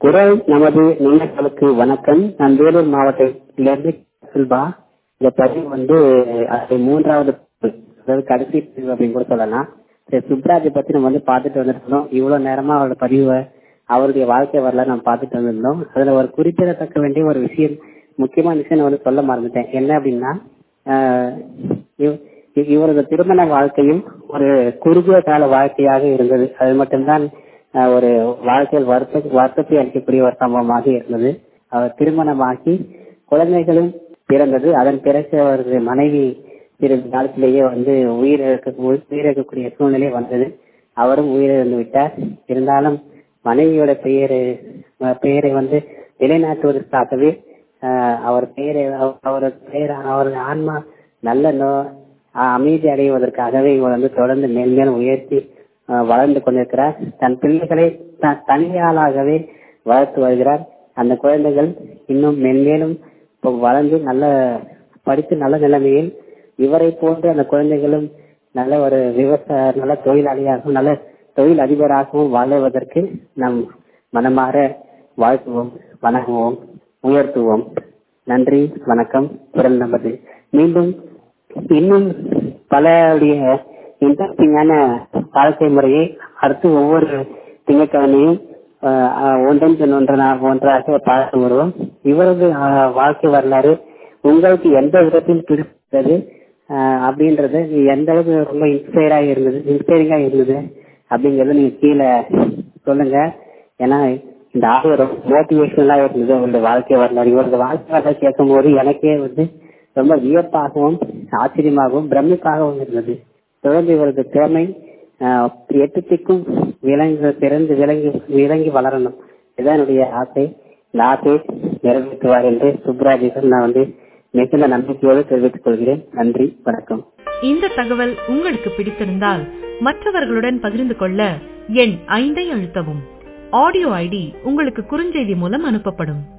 குரல் நமது நினைவுகளுக்கு வணக்கம் நான் வேலூர் மாவட்டத்திலிருந்து செல்வா இந்த பதிவு வந்து அது மூன்றாவது பதிவு. அதாவது கடைசி பதிவு அப்படின்னு கூட சொல்லலாம் சரி சுப்ராஜை பத்தி நம்ம வந்து பார்த்துட்டு வந்திருந்தோம் இவ்வளவு நேரமா அவரோட பதிவை அவருடைய வாழ்க்கை வரலாறு நம்ம பார்த்துட்டு வந்திருந்தோம் அதுல ஒரு குறிப்பிடத்தக்க வேண்டிய ஒரு விஷயம் முக்கியமான விஷயம் நான் வந்து சொல்ல மறந்துட்டேன் என்ன அப்படின்னா ஆஹ் இவ- இ- இவரது திருமண வாழ்க்கையும் ஒரு குறுகிய கால வாழ்க்கையாக இருந்தது அது மட்டும்தான் ஆஹ் ஒரு வாழ்க்கையில் வருத்த வருத்தத்தை அளிக்கக்கூடிய ஒரு சம்பவமாக இருந்தது அவர் திருமணமாகி குழந்தைகளும் பிறந்தது அதன் பிறகு அவரது மனைவி சிறிது காலத்திலேயே வந்து உயிரிழக்க உயிரிழக்கக்கூடிய சூழ்நிலை வந்தது அவரும் உயிரிழந்து விட்டார் இருந்தாலும் மனைவியோட பெயரை அஹ் பெயரை வந்து நிலைநாட்டுவதற்காகவே ஆஹ் அவர் பெயரை அவ- அவரது பெயர் அவரது ஆன்மா நல்ல நோ ஆஹ் அமைதி அடைவதற்காகவே இவர் வந்து தொடர்ந்து மேல் மேலும் உயர்த்தி ஆஹ் வளர்ந்து கொண்டிருக்கிறார் தன் பிள்ளைகளை த- தனியாளாகவே வளர்த்து வருகிறார் அந்த குழந்தைகள் இன்னும் மென்மேலும் இப்போ வளர்ந்து நல்ல படித்து நல்ல நிலைமையில் இவரை போன்று அந்த குழந்தைகளும் நல்ல ஒரு விவசாய நல்ல தொழிலாளியாகவும் நல்ல தொழில் அதிபராகவும் வாழுவதற்கு நம் மனமாற வாழ்த்துவோம் வணங்குவோம் உயர்த்துவோம் நன்றி வணக்கம் குரல் நம்பது மீண்டும் இன்னும் பலருடைய இன்ட்ரெஸ்டிங்கான வாழ்க்கை முறையை அடுத்து ஒவ்வொரு திங்கட்கிழமையும் ஆஹ், ஆஹ், ஒன்றன் பின் ஒன்றனாக ஒன்றாக பார்த்து வருவோம் இவரது ஆஹ், வாழ்க்கை வரலாறு உங்களுக்கு எந்த விதத்தில் பிடித்தது ஆஹ், அப்படின்றது நீ எந்த அளவுக்கு ரொம்ப இன்ஸ்பயரா இருந்தது இன்ஸ்பைரிங்கா இருந்தது அப்படிங்கறத நீங்க கீழே சொல்லுங்க ஏன்னா இந்த ஆடியோ ரொம்ப மோட்டிவேஷனலா இருந்தது உங்களுடைய வாழ்க்கை வரலாறு இவரது வாழ்க்கை வரலாறு கேட்கும் போது எனக்கே வந்து ரொம்ப வியப்பாகவும் ஆச்சரியமாகவும் பிரமிப்பாகவும் இருந்தது தொடர்ந்து இவரது திறமை ஆஹ், எட்டு திக்கும் விளங்கி பிறந்து விளங்கி விளங்கி வளரணும் இதுதான் என்னுடைய ஆசை இந்த ஆசையை நிறைவேற்றுவார் என்று சுப்ராஜிடம் நான் வந்து மிகுந்த நம்பிக்கையோடு தெரிவித்துக் கொள்கிறேன் நன்றி வணக்கம் இந்த தகவல் உங்களுக்கு பிடித்திருந்தால் மற்றவர்களுடன் பகிர்ந்து கொள்ள எண் ஐந்தை அழுத்தவும் ஆடியோ ஐடி உங்களுக்கு குறுஞ்செய்தி மூலம் அனுப்பப்படும்